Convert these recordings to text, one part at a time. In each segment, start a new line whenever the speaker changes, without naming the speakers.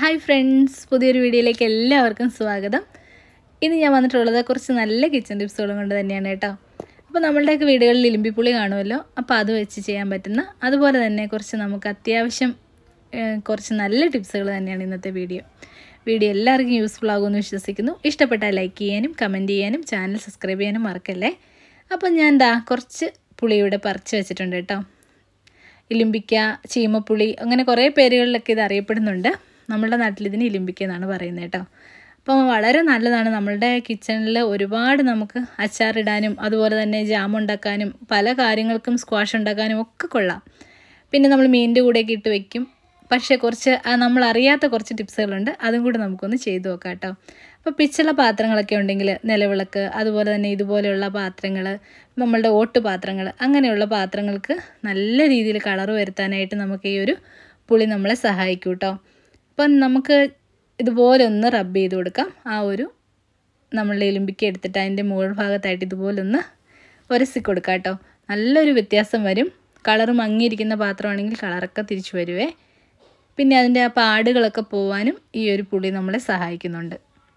hi friends പുതിയൊരു വീഡിയോയിലേക്ക് എല്ലാവർക്കും സ്വാഗതം ഇന്ന് ഞാൻ വന്നിട്ടുള്ളത് കുറച്ച് നല്ല കിച്ചൺ ടിപ്സുകളും കൊണ്ട് തന്നെയാണ് കേട്ടോ അപ്പോൾ നമ്മളുടെയൊക്കെ വീടുകളിൽ ഇലിമ്പിപ്പുളി കാണുമല്ലോ അപ്പോൾ അത് വെച്ച് ചെയ്യാൻ പറ്റുന്ന അതുപോലെ തന്നെ കുറച്ച് നമുക്ക് അത്യാവശ്യം ഏഹ്, കുറച്ച് നല്ല ടിപ്സുകൾ തന്നെയാണ് ഇന്നത്തെ വീഡിയോ വീഡിയോ എല്ലാവർക്കും യൂസ്ഫുൾ ആകുമെന്ന് വിശ്വസിക്കുന്നു ഇഷ്ടപ്പെട്ടാൽ ലൈക്ക് ചെയ്യാനും കമൻറ്റ് ചെയ്യാനും ചാനൽ സബ്സ്ക്രൈബ് ചെയ്യാനും മറക്കല്ലേ അപ്പോൾ ഞാൻ ദാ കുറച്ച് പുളിയുടെ പറിച്ച് വെച്ചിട്ടുണ്ട് കേട്ടോ ഇലിമ്പിക്ക ചീമപ്പുളി അങ്ങനെ കുറേ പേരുകളിലൊക്കെ ഇത് അറിയപ്പെടുന്നുണ്ട് നമ്മളുടെ നാട്ടിൽ ഇതിന് ഇലിമ്പിക്ക എന്നാണ് പറയുന്നത് കേട്ടോ അപ്പോൾ വളരെ നല്ലതാണ് നമ്മളുടെ കിച്ചണിൽ ഒരുപാട് നമുക്ക് അച്ചാറിടാനും അതുപോലെ തന്നെ ജാം ഉണ്ടാക്കാനും പല കാര്യങ്ങൾക്കും സ്ക്വാഷ് ഉണ്ടാക്കാനും ഒക്കെ കൊള്ളാം പിന്നെ നമ്മൾ മീനിൻ്റെ കൂടെയൊക്കെ ഇട്ട് വെക്കും പക്ഷേ കുറച്ച് ആ നമ്മൾ അറിയാത്ത കുറച്ച് ടിപ്സുകളുണ്ട് അതും കൂടെ നമുക്കൊന്ന് ചെയ്തു നോക്കാം കേട്ടോ അപ്പോൾ പിച്ചുള്ള പാത്രങ്ങളൊക്കെ ഉണ്ടെങ്കിൽ നിലവിളക്ക് അതുപോലെ തന്നെ ഇതുപോലെയുള്ള പാത്രങ്ങൾ നമ്മളുടെ ഓട്ട് പാത്രങ്ങൾ അങ്ങനെയുള്ള പാത്രങ്ങൾക്ക് നല്ല രീതിയിൽ കളർ വരുത്താനായിട്ട് നമുക്ക് ഈ ഒരു പുളി നമ്മളെ സഹായിക്കും കേട്ടോ അപ്പം നമുക്ക് ഇതുപോലെ ഒന്ന് റബ്ബ് ചെയ്ത് കൊടുക്കാം ആ ഒരു നമ്മളുടെ എലുമ്പിക്ക എടുത്തിട്ട് അതിൻ്റെ മുകൾ ഭാഗത്തായിട്ട് ഇതുപോലെ ഒന്ന് ഉരസി കൊടുക്കാം കേട്ടോ നല്ലൊരു വ്യത്യാസം വരും കളർ മങ്ങിയിരിക്കുന്ന പാത്രമാണെങ്കിൽ കളറൊക്കെ തിരിച്ചു വരുവേ പിന്നെ അതിൻ്റെ ആ പാടുകളൊക്കെ പോവാനും ഈ ഒരു പുളി നമ്മളെ സഹായിക്കുന്നുണ്ട്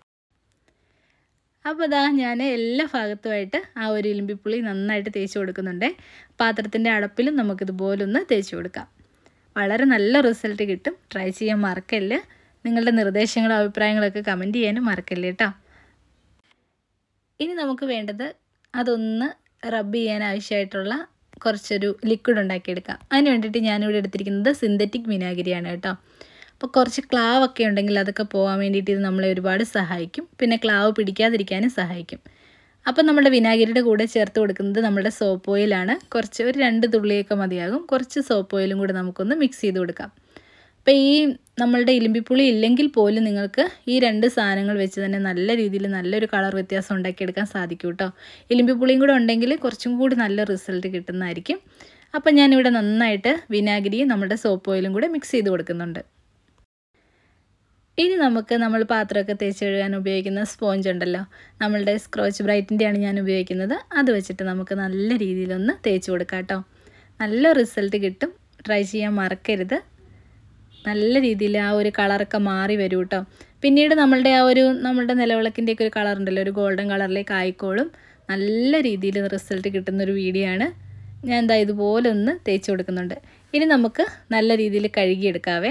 അപ്പോൾ ഇതാ ഞാൻ എല്ലാ ഭാഗത്തുമായിട്ട് ആ ഒരു ഇലിമ്പിപ്പുളി നന്നായിട്ട് തേച്ച് കൊടുക്കുന്നുണ്ട് പാത്രത്തിൻ്റെ അടപ്പിലും നമുക്കിതുപോലൊന്ന് തേച്ച് കൊടുക്കാം വളരെ നല്ല റിസൾട്ട് കിട്ടും ട്രൈ ചെയ്യാൻ മറക്കല്ല് നിങ്ങളുടെ നിർദ്ദേശങ്ങളും അഭിപ്രായങ്ങളൊക്കെ കമൻറ്റ് ചെയ്യാനും മറക്കല്ലേ കേട്ടോ ഇനി നമുക്ക് വേണ്ടത് അതൊന്ന് റബ്ബ് ചെയ്യാൻ ആവശ്യമായിട്ടുള്ള കുറച്ചൊരു ലിക്വിഡ് ഉണ്ടാക്കിയെടുക്കാം അതിന് വേണ്ടിയിട്ട് ഞാനിവിടെ എടുത്തിരിക്കുന്നത് സിന്തറ്റിക് വിനാഗിരിയാണ് കേട്ടോ അപ്പോൾ കുറച്ച് ക്ലാവൊക്കെ ഉണ്ടെങ്കിൽ അതൊക്കെ പോകാൻ വേണ്ടിയിട്ട് ഇത് നമ്മളെ ഒരുപാട് സഹായിക്കും പിന്നെ ക്ലാവ് പിടിക്കാതിരിക്കാനും സഹായിക്കും അപ്പോൾ നമ്മുടെ വിനാഗിരിയുടെ കൂടെ ചേർത്ത് കൊടുക്കുന്നത് നമ്മുടെ സോപ്പ് ഓയിലാണ് കുറച്ച് ഒരു രണ്ട് തുള്ളിയൊക്കെ മതിയാകും കുറച്ച് സോപ്പ് ഓയിലും കൂടെ നമുക്കൊന്ന് മിക്സ് ചെയ്ത് കൊടുക്കാം അപ്പോൾ ഈ നമ്മളുടെ ഇലിമ്പിപ്പുളി ഇല്ലെങ്കിൽ പോലും നിങ്ങൾക്ക് ഈ രണ്ട് സാധനങ്ങൾ വെച്ച് തന്നെ നല്ല രീതിയിൽ നല്ലൊരു കളർ വ്യത്യാസം ഉണ്ടാക്കിയെടുക്കാൻ സാധിക്കും കേട്ടോ ഇലിമ്പിപ്പുളിയും കൂടെ ഉണ്ടെങ്കിൽ കുറച്ചും കൂടി നല്ല റിസൾട്ട് കിട്ടുന്നതായിരിക്കും അപ്പം ഞാനിവിടെ നന്നായിട്ട് വിനാഗിരിയും നമ്മുടെ സോപ്പ് ഓയിലും കൂടെ മിക്സ് ചെയ്ത് കൊടുക്കുന്നുണ്ട് ഇനി നമുക്ക് നമ്മൾ പാത്രമൊക്കെ തേച്ച് കഴുകാൻ ഉപയോഗിക്കുന്ന സ്പോഞ്ച് ഉണ്ടല്ലോ നമ്മളുടെ സ്ക്രോച്ച് ബ്രൈറ്റിൻ്റെയാണ് ഞാൻ ഉപയോഗിക്കുന്നത് അത് വെച്ചിട്ട് നമുക്ക് നല്ല രീതിയിലൊന്ന് തേച്ച് കൊടുക്കാം കേട്ടോ നല്ല റിസൾട്ട് കിട്ടും ട്രൈ ചെയ്യാൻ മറക്കരുത് നല്ല രീതിയിൽ ആ ഒരു കളറൊക്കെ മാറി വരും കേട്ടോ പിന്നീട് നമ്മളുടെ ആ ഒരു നമ്മളുടെ നിലവിളക്കിൻ്റെയൊക്കെ ഒരു കളർ ഉണ്ടല്ലോ ഒരു ഗോൾഡൻ കളറിലേക്ക് ആയിക്കോളും നല്ല രീതിയിൽ റിസൾട്ട് കിട്ടുന്ന ഒരു വീഡിയോ ആണ് ഞാൻ എന്താ ഇതുപോലെ ഒന്ന് തേച്ച് കൊടുക്കുന്നുണ്ട് ഇനി നമുക്ക് നല്ല രീതിയിൽ കഴുകിയെടുക്കാവേ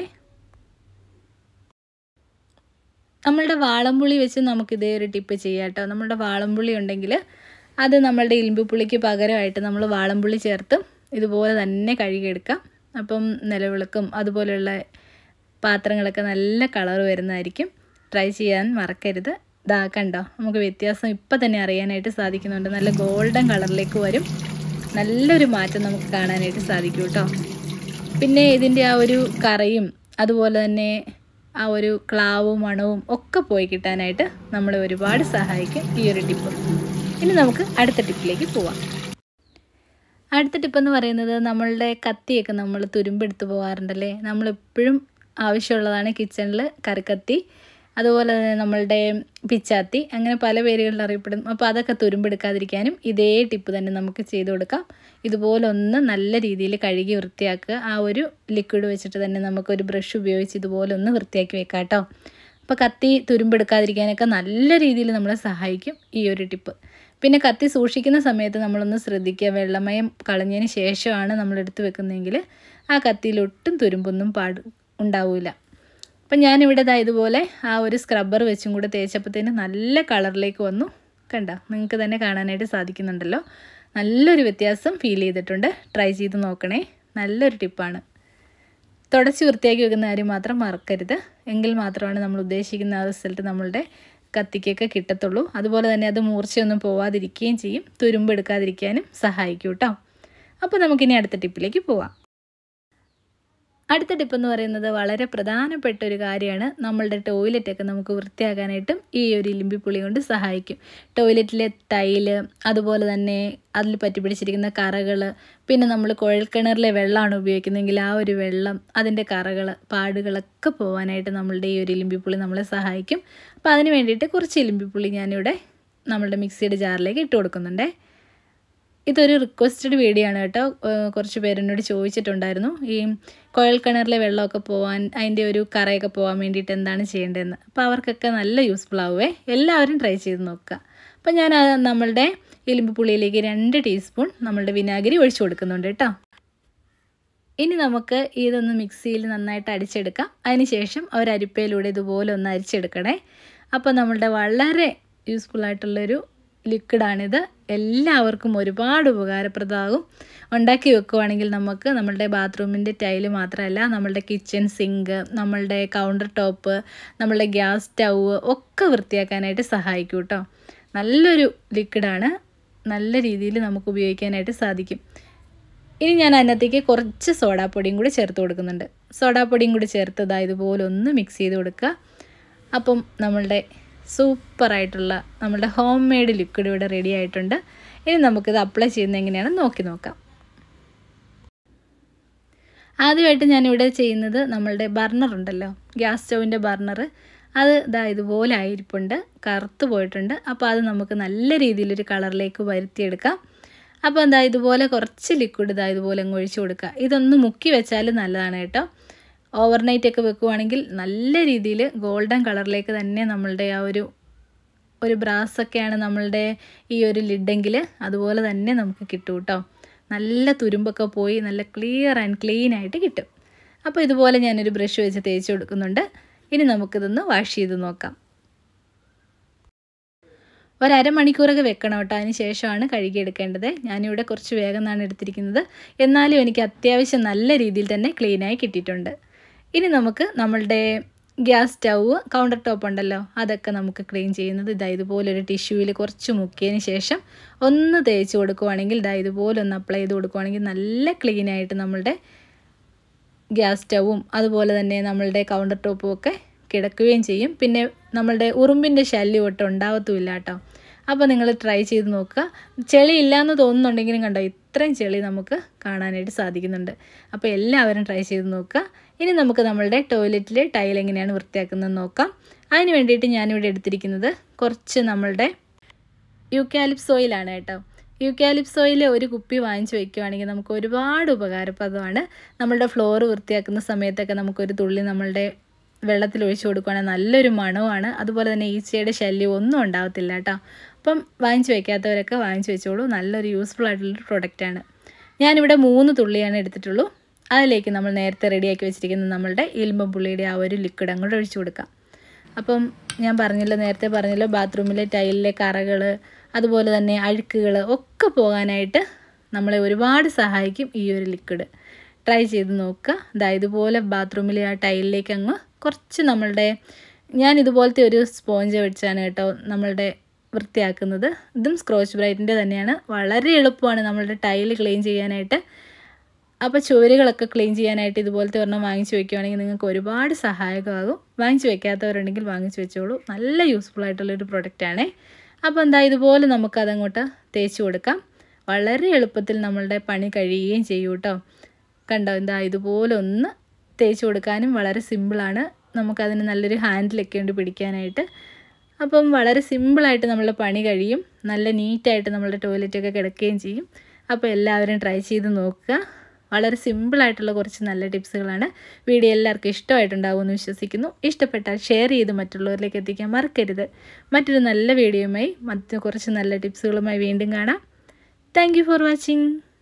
നമ്മളുടെ വാളംപുളി വെച്ച് നമുക്ക് ഇതേ ഒരു ടിപ്പ് ചെയ്യാം കേട്ടോ നമ്മളുടെ വാളംപുളി ഉണ്ടെങ്കിൽ അത് നമ്മളുടെ ഇലിമ്പുപുളിക്ക് പകരമായിട്ട് നമ്മൾ വാളംപുളി ചേർത്ത് ഇതുപോലെ തന്നെ കഴുകിയെടുക്കാം അപ്പം നിലവിളക്കും അതുപോലെയുള്ള പാത്രങ്ങളൊക്കെ നല്ല കളർ വരുന്നതായിരിക്കും ട്രൈ ചെയ്യാൻ മറക്കരുത് ഇതാ കണ്ടോ നമുക്ക് വ്യത്യാസം ഇപ്പം തന്നെ അറിയാനായിട്ട് സാധിക്കുന്നുണ്ട് നല്ല ഗോൾഡൻ കളറിലേക്ക് വരും നല്ലൊരു മാറ്റം നമുക്ക് കാണാനായിട്ട് സാധിക്കും കേട്ടോ പിന്നെ ഇതിൻ്റെ ആ ഒരു കറയും അതുപോലെ തന്നെ ആ ഒരു ക്ലാവും മണവും ഒക്കെ പോയി കിട്ടാനായിട്ട് നമ്മളെ ഒരുപാട് സഹായിക്കും ഈ ഒരു ടിപ്പ് ഇനി നമുക്ക് അടുത്ത ടിപ്പിലേക്ക് പോവാം അടുത്ത ടിപ്പ് എന്ന് പറയുന്നത് നമ്മളുടെ കത്തിയൊക്കെ നമ്മൾ തുരുമ്പെടുത്ത് പോകാറുണ്ടല്ലേ നമ്മളെപ്പോഴും ആവശ്യമുള്ളതാണ് കിച്ചണിൽ കറിക്കത്തി അതുപോലെ തന്നെ നമ്മളുടെ പിച്ചാത്തി അങ്ങനെ പല പേരുകളിൽ അറിയപ്പെടും അപ്പോൾ അതൊക്കെ തുരുമ്പെടുക്കാതിരിക്കാനും ഇതേ ടിപ്പ് തന്നെ നമുക്ക് ചെയ്ത് കൊടുക്കാം ഇതുപോലെ ഒന്ന് നല്ല രീതിയിൽ കഴുകി വൃത്തിയാക്കുക ആ ഒരു ലിക്വിഡ് വെച്ചിട്ട് തന്നെ നമുക്കൊരു ബ്രഷ് ഉപയോഗിച്ച് ഇതുപോലെ ഒന്ന് വൃത്തിയാക്കി വെക്കാം കേട്ടോ അപ്പോൾ കത്തി തുരുമ്പെടുക്കാതിരിക്കാനൊക്കെ നല്ല രീതിയിൽ നമ്മളെ സഹായിക്കും ഈ ഒരു ടിപ്പ് പിന്നെ കത്തി സൂക്ഷിക്കുന്ന സമയത്ത് നമ്മളൊന്ന് ശ്രദ്ധിക്കുക വെള്ളമയം കളഞ്ഞതിന് ശേഷമാണ് നമ്മൾ എടുത്ത് വെക്കുന്നതെങ്കിൽ ആ കത്തിയിൽ ഒട്ടും തുരുമ്പൊന്നും പാട് ഉണ്ടാവില്ല അപ്പം ഞാനിവിടെ ഇതാ ഇതുപോലെ ആ ഒരു സ്ക്രബ്ബർ വെച്ചും കൂടെ തേച്ചപ്പോഴത്തേന് നല്ല കളറിലേക്ക് വന്നു കണ്ട നിങ്ങൾക്ക് തന്നെ കാണാനായിട്ട് സാധിക്കുന്നുണ്ടല്ലോ നല്ലൊരു വ്യത്യാസം ഫീൽ ചെയ്തിട്ടുണ്ട് ട്രൈ ചെയ്ത് നോക്കണേ നല്ലൊരു ടിപ്പാണ് തുടച്ച് വൃത്തിയാക്കി വെക്കുന്ന കാര്യം മാത്രം മറക്കരുത് എങ്കിൽ മാത്രമാണ് നമ്മൾ ഉദ്ദേശിക്കുന്ന ആ റിസൾട്ട് നമ്മളുടെ കത്തിക്കൊക്കെ കിട്ടത്തുള്ളൂ അതുപോലെ തന്നെ അത് മൂർച്ചയൊന്നും പോവാതിരിക്കുകയും ചെയ്യും തുരുമ്പെടുക്കാതിരിക്കാനും സഹായിക്കും കേട്ടോ അപ്പോൾ നമുക്കിനി അടുത്ത ടിപ്പിലേക്ക് പോവാം അടുത്ത ടിപ്പ് എന്ന് പറയുന്നത് വളരെ പ്രധാനപ്പെട്ട ഒരു കാര്യമാണ് നമ്മളുടെ ടോയ്ലറ്റൊക്കെ നമുക്ക് വൃത്തിയാക്കാനായിട്ടും ഈ ഒരു ഇലിമ്പിപ്പുളി കൊണ്ട് സഹായിക്കും ടോയ്ലറ്റിലെ ടൈല് അതുപോലെ തന്നെ അതിൽ പറ്റി പിടിച്ചിരിക്കുന്ന കറകൾ പിന്നെ നമ്മൾ കുഴൽക്കിണറിലെ വെള്ളമാണ് ഉപയോഗിക്കുന്നതെങ്കിൽ ആ ഒരു വെള്ളം അതിൻ്റെ കറകൾ പാടുകളൊക്കെ പോകാനായിട്ട് നമ്മളുടെ ഈ ഒരു ഇലിമ്പിപ്പുളി നമ്മളെ സഹായിക്കും അപ്പോൾ അതിന് വേണ്ടിയിട്ട് കുറച്ച് ഇലിമ്പിപ്പുളി ഞാനിവിടെ നമ്മളുടെ മിക്സിയുടെ ജാറിലേക്ക് ഇട്ട് കൊടുക്കുന്നുണ്ടേ ഇതൊരു റിക്വസ്റ്റഡ് വീഡിയോ ആണ് കേട്ടോ ഏഹ് കുറച്ച് പേരെന്നോട് ചോദിച്ചിട്ടുണ്ടായിരുന്നു ഈ കുഴൽ കിണറിലെ വെള്ളമൊക്കെ പോകാൻ അതിൻ്റെ ഒരു കറയൊക്കെ പോകാൻ വേണ്ടിയിട്ട് എന്താണ് ചെയ്യേണ്ടതെന്ന് അപ്പോൾ അവർക്കൊക്കെ നല്ല യൂസ്ഫുൾ ആവുമേ എല്ലാവരും ട്രൈ ചെയ്ത് നോക്കുക അപ്പോൾ ഞാൻ ആ നമ്മളുടെ എലുമ്പ് പുളിയിലേക്ക് രണ്ട് ടീസ്പൂൺ നമ്മളുടെ വിനാഗിരി ഒഴിച്ചു കൊടുക്കുന്നുണ്ട് കേട്ടോ ഇനി നമുക്ക് ഇതൊന്ന് മിക്സിയിൽ നന്നായിട്ട് അടിച്ചെടുക്കാം അതിനുശേഷം ഒരു അരിപ്പയിലൂടെ ഇതുപോലെ ഒന്ന് അരിച്ചെടുക്കണേ അപ്പോൾ നമ്മളുടെ വളരെ യൂസ്ഫുൾ ആയിട്ടുള്ളൊരു ലിക്വിഡാണിത് എല്ലാവർക്കും ഒരുപാട് ഉപകാരപ്രദമാകും ഉണ്ടാക്കി വെക്കുവാണെങ്കിൽ നമുക്ക് നമ്മളുടെ ബാത്റൂമിൻ്റെ ടൈല് മാത്രമല്ല നമ്മളുടെ കിച്ചൺ സിങ്ക് നമ്മളുടെ കൗണ്ടർ ടോപ്പ് നമ്മളുടെ ഗ്യാസ് സ്റ്റൗവ് ഒക്കെ വൃത്തിയാക്കാനായിട്ട് സഹായിക്കും കേട്ടോ നല്ലൊരു ലിക്വിഡാണ് നല്ല രീതിയിൽ നമുക്ക് ഉപയോഗിക്കാനായിട്ട് സാധിക്കും ഇനി ഞാൻ അതിനകത്തേക്ക് കുറച്ച് സോഡാപ്പൊടിയും കൂടി ചേർത്ത് കൊടുക്കുന്നുണ്ട് സോഡാപ്പൊടിയും കൂടി ചേർത്തതാ ഇതുപോലെ ഒന്ന് മിക്സ് ചെയ്ത് കൊടുക്കുക അപ്പം നമ്മളുടെ സൂപ്പറായിട്ടുള്ള നമ്മളുടെ ഹോം മെയ്ഡ് ലിക്വിഡ് ഇവിടെ റെഡി ആയിട്ടുണ്ട് ഇനി നമുക്കിത് അപ്ലൈ ചെയ്യുന്നത് എങ്ങനെയാണെന്ന് നോക്കി നോക്കാം ആദ്യമായിട്ട് ഞാനിവിടെ ചെയ്യുന്നത് നമ്മളുടെ ബർണർ ഉണ്ടല്ലോ ഗ്യാസ് സ്റ്റൗവിൻ്റെ ബർണർ അത് ഇതാ ഇതുപോലെ ആയിരിപ്പുണ്ട് കറുത്ത് പോയിട്ടുണ്ട് അപ്പോൾ അത് നമുക്ക് നല്ല രീതിയിലൊരു കളറിലേക്ക് വരുത്തിയെടുക്കാം അപ്പോൾ എന്താ ഇതുപോലെ കുറച്ച് ലിക്വിഡ് ഇതാ ഇതുപോലെ അങ്ങ് ഒഴിച്ചു കൊടുക്കുക ഇതൊന്ന് മുക്കി വെച്ചാൽ നല്ലതാണ് കേട്ടോ ഓവർനൈറ്റ് ഒക്കെ വെക്കുവാണെങ്കിൽ നല്ല രീതിയിൽ ഗോൾഡൻ കളറിലേക്ക് തന്നെ നമ്മളുടെ ആ ഒരു ഒരു ബ്രാസൊക്കെയാണ് നമ്മളുടെ ഈ ഒരു ലിഡെങ്കിൽ അതുപോലെ തന്നെ നമുക്ക് കിട്ടും കേട്ടോ നല്ല തുരുമ്പൊക്കെ പോയി നല്ല ക്ലിയർ ആൻഡ് ക്ലീൻ ആയിട്ട് കിട്ടും അപ്പോൾ ഇതുപോലെ ഞാനൊരു ബ്രഷ് വെച്ച് തേച്ച് കൊടുക്കുന്നുണ്ട് ഇനി നമുക്കിതൊന്ന് വാഷ് ചെയ്ത് നോക്കാം ഒരമണിക്കൂറൊക്കെ വെക്കണം കേട്ടോ അതിന് ശേഷമാണ് കഴുകിയെടുക്കേണ്ടത് ഞാനിവിടെ കുറച്ച് വേഗം എന്നാണ് എടുത്തിരിക്കുന്നത് എന്നാലും എനിക്ക് അത്യാവശ്യം നല്ല രീതിയിൽ തന്നെ ക്ലീനായി കിട്ടിയിട്ടുണ്ട് ഇനി നമുക്ക് നമ്മളുടെ ഗ്യാസ് സ്റ്റൗവ് കൗണ്ടർ ടോപ്പ് ഉണ്ടല്ലോ അതൊക്കെ നമുക്ക് ക്ലീൻ ചെയ്യുന്നത് ഇതാ ഇതുപോലൊരു ടിഷ്യൂവിൽ കുറച്ച് മുക്കിയതിന് ശേഷം ഒന്ന് തേച്ച് കൊടുക്കുവാണെങ്കിൽ ഇതാ ഇതുപോലെ ഒന്ന് അപ്ലൈ ചെയ്ത് കൊടുക്കുവാണെങ്കിൽ നല്ല ക്ലീനായിട്ട് നമ്മളുടെ ഗ്യാസ് സ്റ്റൗവും അതുപോലെ തന്നെ നമ്മളുടെ കൗണ്ടർ ടോപ്പും ഒക്കെ കിടക്കുകയും ചെയ്യും പിന്നെ നമ്മളുടെ ഉറുമ്പിൻ്റെ ശല്യം ഒട്ടും ഉണ്ടാവത്തുമില്ല കേട്ടോ അപ്പോൾ നിങ്ങൾ ട്രൈ ചെയ്ത് നോക്കുക ചെളി ഇല്ലയെന്ന് തോന്നുന്നുണ്ടെങ്കിലും കണ്ടോ ഇത്രയും ചെളി നമുക്ക് കാണാനായിട്ട് സാധിക്കുന്നുണ്ട് അപ്പോൾ എല്ലാവരും ട്രൈ ചെയ്ത് നോക്കുക ഇനി നമുക്ക് നമ്മളുടെ ടോയ്ലറ്റിൽ ടൈൽ എങ്ങനെയാണ് വൃത്തിയാക്കുന്നത് നോക്കാം അതിന് വേണ്ടിയിട്ട് ഞാനിവിടെ എടുത്തിരിക്കുന്നത് കുറച്ച് നമ്മളുടെ യൂക്കാലിപ്സ് ഓയിലാണ് കേട്ടോ യൂക്കാലിപ്സ് ഓയിൽ ഒരു കുപ്പി വാങ്ങിച്ച് വയ്ക്കുവാണെങ്കിൽ നമുക്ക് ഒരുപാട് ഉപകാരപ്രദമാണ് നമ്മളുടെ ഫ്ലോർ വൃത്തിയാക്കുന്ന സമയത്തൊക്കെ നമുക്കൊരു തുള്ളി നമ്മളുടെ വെള്ളത്തിൽ ഒഴിച്ചു കൊടുക്കുകയാണെങ്കിൽ നല്ലൊരു മണമാണ് അതുപോലെ തന്നെ ഈച്ചയുടെ ശല്യം ഒന്നും ഉണ്ടാകത്തില്ല കേട്ടോ അപ്പം വാങ്ങിച്ച് വയ്ക്കാത്തവരൊക്കെ വാങ്ങിച്ച് വെച്ചോളൂ നല്ലൊരു യൂസ്ഫുൾ ആയിട്ടുള്ളൊരു പ്രൊഡക്റ്റാണ് ഞാനിവിടെ മൂന്ന് തുള്ളിയാണ് എടുത്തിട്ടുള്ളൂ അതിലേക്ക് നമ്മൾ നേരത്തെ റെഡിയാക്കി വെച്ചിരിക്കുന്ന നമ്മളുടെ ഇൽമ്പം പുള്ളിയുടെ ആ ഒരു ലിക്വിഡ് അങ്ങോട്ട് ഒഴിച്ചു കൊടുക്കാം അപ്പം ഞാൻ പറഞ്ഞല്ലോ നേരത്തെ പറഞ്ഞല്ലോ ബാത്റൂമിലെ ടൈലിലെ കറകൾ അതുപോലെ തന്നെ അഴുക്കുകൾ ഒക്കെ പോകാനായിട്ട് നമ്മളെ ഒരുപാട് സഹായിക്കും ഈ ഒരു ലിക്വിഡ് ട്രൈ ചെയ്ത് നോക്കുക ഇതാ ഇതുപോലെ ബാത്റൂമിലെ ആ ടൈലിലേക്ക് അങ്ങ് കുറച്ച് നമ്മളുടെ ഞാൻ ഇതുപോലത്തെ ഒരു സ്പോഞ്ച് വെച്ചാണ് കേട്ടോ നമ്മളുടെ വൃത്തിയാക്കുന്നത് ഇതും സ്ക്രോച്ച് ബ്രൈറ്റിൻ്റെ തന്നെയാണ് വളരെ എളുപ്പമാണ് നമ്മളുടെ ടൈല് ക്ലീൻ ചെയ്യാനായിട്ട് അപ്പോൾ ചുവരുകളൊക്കെ ക്ലീൻ ചെയ്യാനായിട്ട് ഇതുപോലത്തെ ഒരെണ്ണം വാങ്ങിച്ച് വെക്കുകയാണെങ്കിൽ നിങ്ങൾക്ക് ഒരുപാട് സഹായകമാകും വാങ്ങിച്ച് വെക്കാത്തവരുണ്ടെങ്കിൽ വാങ്ങിച്ച് വെച്ചോളൂ നല്ല യൂസ്ഫുൾ ആയിട്ടുള്ളൊരു പ്രൊഡക്റ്റാണേ അപ്പോൾ എന്താ ഇതുപോലെ നമുക്കതങ്ങോട്ട് തേച്ച് കൊടുക്കാം വളരെ എളുപ്പത്തിൽ നമ്മളുടെ പണി കഴിയുകയും ചെയ്യും കേട്ടോ കണ്ടോ എന്താ ഇതുപോലെ ഒന്ന് തേച്ച് കൊടുക്കാനും വളരെ സിമ്പിളാണ് നമുക്കതിന് നല്ലൊരു ഹാൻഡിലൊക്കെ ഉണ്ട് പിടിക്കാനായിട്ട് അപ്പം വളരെ സിമ്പിളായിട്ട് നമ്മളുടെ പണി കഴിയും നല്ല നീറ്റായിട്ട് നമ്മളുടെ ടോയ്ലറ്റൊക്കെ കിടക്കുകയും ചെയ്യും അപ്പോൾ എല്ലാവരും ട്രൈ ചെയ്ത് നോക്കുക വളരെ സിമ്പിളായിട്ടുള്ള കുറച്ച് നല്ല ടിപ്സുകളാണ് വീഡിയോ എല്ലാവർക്കും ഇഷ്ടമായിട്ടുണ്ടാവുമെന്ന് വിശ്വസിക്കുന്നു ഇഷ്ടപ്പെട്ടാൽ ഷെയർ ചെയ്ത് മറ്റുള്ളവരിലേക്ക് എത്തിക്കാൻ മറക്കരുത് മറ്റൊരു നല്ല വീഡിയോയുമായി മറ്റു കുറച്ച് നല്ല ടിപ്സുകളുമായി വീണ്ടും കാണാം താങ്ക് ഫോർ വാച്ചിങ്